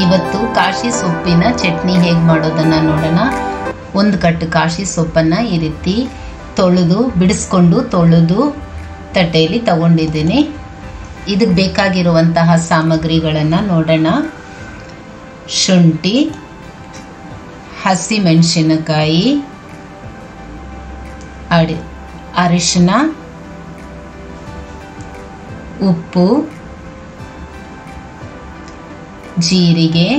ಇವತ್ತು ಕಾಶಿ ಸೊಪ್ಪಿನ ಚಟ್ನಿ ಹೇಗೆ ಮಾಡೋದನ್ನು ನೋಡೋಣ ಒಂದು ಕಟ್ಟು ಕಾಶಿ ಸೊಪ್ಪನ್ನು ಈ ರೀತಿ ತೊಳೆದು ಬಿಡಿಸ್ಕೊಂಡು ತೊಳೆದು ತಟ್ಟೆಯಲ್ಲಿ ತಗೊಂಡಿದ್ದೀನಿ ಇದಕ್ಕೆ ಬೇಕಾಗಿರುವಂತಹ ಸಾಮಗ್ರಿಗಳನ್ನು ನೋಡೋಣ ಶುಂಠಿ ಹಸಿಮೆಣಸಿನಕಾಯಿ ಅಡಿ ಅರಿಶಿನ ಉಪ್ಪು ಜೀರಿಗೆ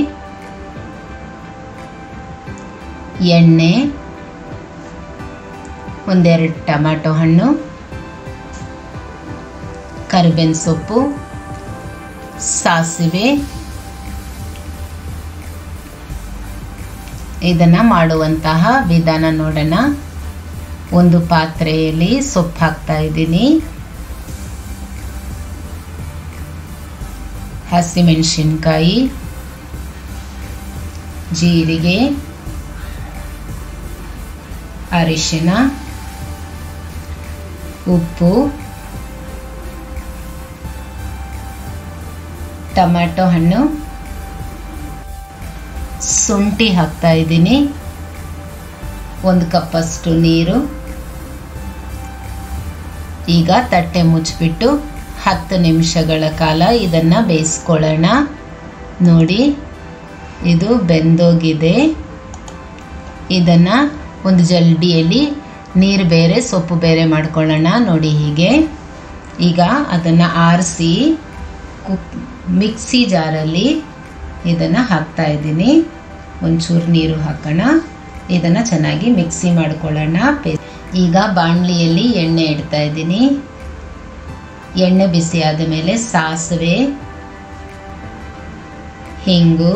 ಎಣ್ಣೆ ಒಂದೆರಡು ಟೊಮ್ಯಾಟೊ ಹಣ್ಣು ಕರಿಬೇವಿನ ಸೊಪ್ಪು ಸಾಸಿವೆ ಇದನ್ನು ಮಾಡುವಂತಹ ವಿಧಾನ ನೋಡೋಣ ಒಂದು ಪಾತ್ರೆಯಲ್ಲಿ ಸೊಪ್ಪು ಹಾಕ್ತಾ ಇದ್ದೀನಿ ಹಸಿಮೆಣಸಿನ್ಕಾಯಿ ಜೀರಿಗೆ ಅರಿಶಿನ ಉಪ್ಪು ಟೊಮ್ಯಾಟೊ ಹಣ್ಣು ಶುಂಠಿ ಹಾಕ್ತಾ ಇದ್ದೀನಿ ಒಂದು ಕಪ್ಪಷ್ಟು ನೀರು ಈಗ ತಟ್ಟೆ ಮುಚ್ಚಿಬಿಟ್ಟು ಹತ್ತು ನಿಮಿಷಗಳ ಕಾಲ ಇದನ್ನು ಬೇಯಿಸ್ಕೊಳ್ಳೋಣ ನೋಡಿ ಇದು ಬೆಂದೋಗಿದೆ ಇದನ್ನು ಒಂದು ಜಲ್ಡಿಯಲ್ಲಿ ನೀರು ಬೇರೆ ಸೊಪ್ಪು ಬೇರೆ ಮಾಡ್ಕೊಳ್ಳೋಣ ನೋಡಿ ಹೀಗೆ ಈಗ ಅದನ್ನು ಆರಿಸಿ ಕುಕ್ ಮಿಕ್ಸಿ ಜಾರಲ್ಲಿ ಇದನ್ನು ಹಾಕ್ತಾ ಇದ್ದೀನಿ ಒಂಚೂರು ನೀರು ಹಾಕೋಣ ಇದನ್ನು ಚೆನ್ನಾಗಿ ಮಿಕ್ಸಿ ಮಾಡ್ಕೊಳ್ಳೋಣ ಈಗ ಬಾಣಲಿಯಲ್ಲಿ ಎಣ್ಣೆ ಇಡ್ತಾ ಇದ್ದೀನಿ ಎಣ್ಣೆ ಬಿಸಿ ಆದ ಮೇಲೆ ಸಾಸಿವೆ ಹಿಂಗು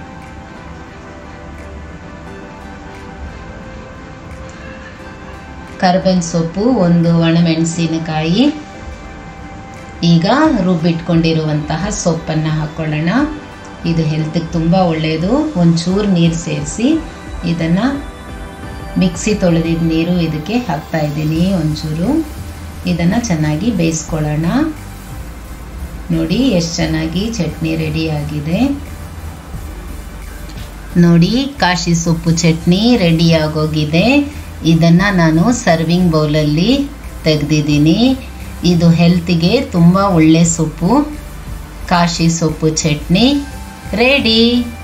ಕರ್ಬೇವಿನ ಸೊಪ್ಪು ಒಂದು ಒಣಮೆಣಸಿನಕಾಯಿ ಈಗ ರುಬ್ಬಿಟ್ಕೊಂಡಿರುವಂತಹ ಸೊಪ್ಪನ್ನು ಹಾಕ್ಕೊಳ್ಳೋಣ ಇದು ಹೆಲ್ತಿಗೆ ತುಂಬ ಒಳ್ಳೆಯದು ಒಂಚೂರು ನೀರು ಸೇರಿಸಿ ಇದನ್ನು ಮಿಕ್ಸಿ ತೊಳೆದಿದ್ದ ನೀರು ಇದಕ್ಕೆ ಹಾಕ್ತಾ ಇದ್ದೀನಿ ಒಂಚೂರು ಇದನ್ನು ಚೆನ್ನಾಗಿ ಬೇಯಿಸ್ಕೊಳ್ಳೋಣ ನೋಡಿ ಎಷ್ಟು ಚೆನ್ನಾಗಿ ಚಟ್ನಿ ರೆಡಿ ಆಗಿದೆ ನೋಡಿ ಕಾಶಿ ಸೊಪ್ಪು ಚಟ್ನಿ ರೆಡಿ ಆಗೋಗಿದೆ ಇದನ್ನು ನಾನು ಸರ್ವಿಂಗ್ ಬೌಲಲ್ಲಿ ತೆಗೆದಿದ್ದೀನಿ ಇದು ಹೆಲ್ತಿಗೆ ತುಂಬ ಒಳ್ಳೆ ಸೊಪ್ಪು ಕಾಶಿ ಸೊಪ್ಪು ಚಟ್ನಿ ರೆಡಿ